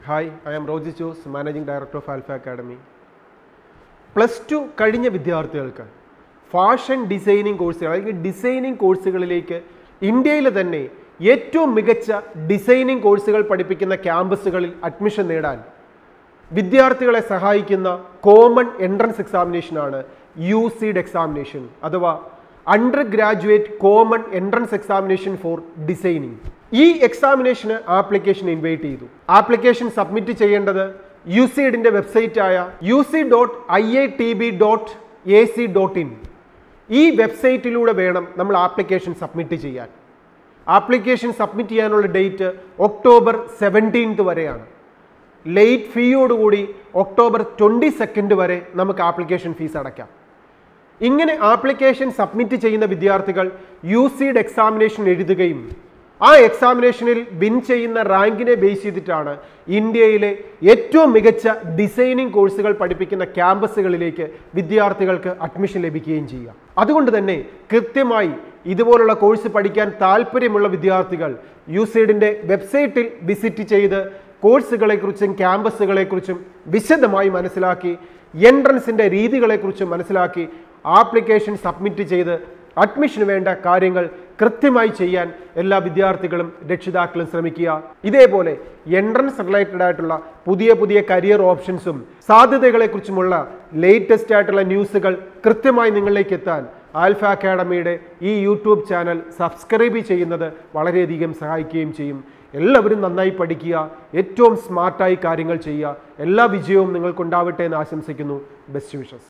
hi I am Roji Jose managing director of Alpha academy plus two കഴിഞ്ഞ വിദ്യാർത്ഥികൾക്ക് fashion designing കോഴ്സുകൾ അല്ലെങ്കിൽ ഡിസൈനിങ് കോഴ്സുകളിലേക്ക് ഇന്ത്യയിൽ തന്നെ ഏറ്റവും മികച്ച ഡിസൈനിങ് കോഴ്സുകൾ പഠിപ്പിക്കുന്ന ക്യാമ്പസുകളിൽ അഡ്മിഷൻ നേടാൻ വിദ്യാർത്ഥികളെ സഹായിക്കുന്ന കോമൺ എൻട്രൻസ് എക്സാമിനേഷനാണ് യു സിഡ് എക്സാമിനേഷൻ അഥവാ under graduate common entrance examination for designing ഈ എക്സാമിനേഷന് ആപ്ലിക്കേഷൻ ഇൻവൈറ്റ് ചെയ്തു ആപ്ലിക്കേഷൻ സബ്മിറ്റ് ചെയ്യേണ്ടത് യു സിഡിൻ്റെ വെബ്സൈറ്റായ U C dot I I T B dot A C dot in ഈ വെബ്സൈറ്റിലൂടെ വേണം നമ്മൾ ആപ്ലിക്കേഷൻ സബ്മിറ്റ് ചെയ്യാൻ ആപ്ലിക്കേഷൻ സബ്മിറ്റ് ചെയ്യാനുള്ള ഡേറ്റ് ഒക്ടോബർ സെവൻറ്റീൻത്ത് വരെയാണ് ലേറ്റ് ഫീയോടുകൂടി ഒക്ടോബർ ട്വൻറ്റി സെക്കൻഡ് വരെ നമുക്ക് ആപ്ലിക്കേഷൻ ഫീസ് അടയ്ക്കാം ഇങ്ങനെ ആപ്ലിക്കേഷൻ സബ്മിറ്റ് ചെയ്യുന്ന വിദ്യാർത്ഥികൾ യു സിഡ് എക്സാമിനേഷൻ എഴുതുകയും ആ എക്സാമിനേഷനിൽ വിൻ ചെയ്യുന്ന റാങ്കിനെ ബേസ് ചെയ്തിട്ടാണ് ഇന്ത്യയിലെ ഏറ്റവും മികച്ച ഡിസൈനിങ് കോഴ്സുകൾ പഠിപ്പിക്കുന്ന ക്യാമ്പസുകളിലേക്ക് വിദ്യാർത്ഥികൾക്ക് അഡ്മിഷൻ ലഭിക്കുകയും ചെയ്യുക അതുകൊണ്ട് തന്നെ കൃത്യമായി ഇതുപോലുള്ള കോഴ്സ് പഠിക്കാൻ താല്പര്യമുള്ള വിദ്യാർത്ഥികൾ യു സിഡിൻ്റെ വെബ്സൈറ്റിൽ വിസിറ്റ് ചെയ്ത് കോഴ്സുകളെക്കുറിച്ചും ക്യാമ്പസുകളെക്കുറിച്ചും വിശദമായി മനസ്സിലാക്കി എൻട്രൻസിൻ്റെ രീതികളെക്കുറിച്ചും മനസ്സിലാക്കി ആപ്ലിക്കേഷൻ സബ്മിറ്റ് ചെയ്ത് അഡ്മിഷന് വേണ്ട കാര്യങ്ങൾ കൃത്യമായി ചെയ്യാൻ എല്ലാ വിദ്യാർത്ഥികളും രക്ഷിതാക്കളും ശ്രമിക്കുക ഇതേപോലെ എൻട്രൻസ് റിലേറ്റഡ് ആയിട്ടുള്ള പുതിയ പുതിയ കരിയർ ഓപ്ഷൻസും സാധ്യതകളെക്കുറിച്ചുമുള്ള ലേറ്റസ്റ്റ് ആയിട്ടുള്ള ന്യൂസുകൾ കൃത്യമായി നിങ്ങളിലേക്ക് എത്താൻ ആൽഫ അക്കാഡമിയുടെ ഈ യൂട്യൂബ് ചാനൽ സബ്സ്ക്രൈബ് ചെയ്യുന്നത് വളരെയധികം സഹായിക്കുകയും ചെയ്യും എല്ലാവരും നന്നായി പഠിക്കുക ഏറ്റവും സ്മാർട്ടായി കാര്യങ്ങൾ ചെയ്യുക എല്ലാ വിജയവും നിങ്ങൾക്കുണ്ടാവട്ടെ എന്ന് ആശംസിക്കുന്നു ബെസ്റ്റ് വിഷസ്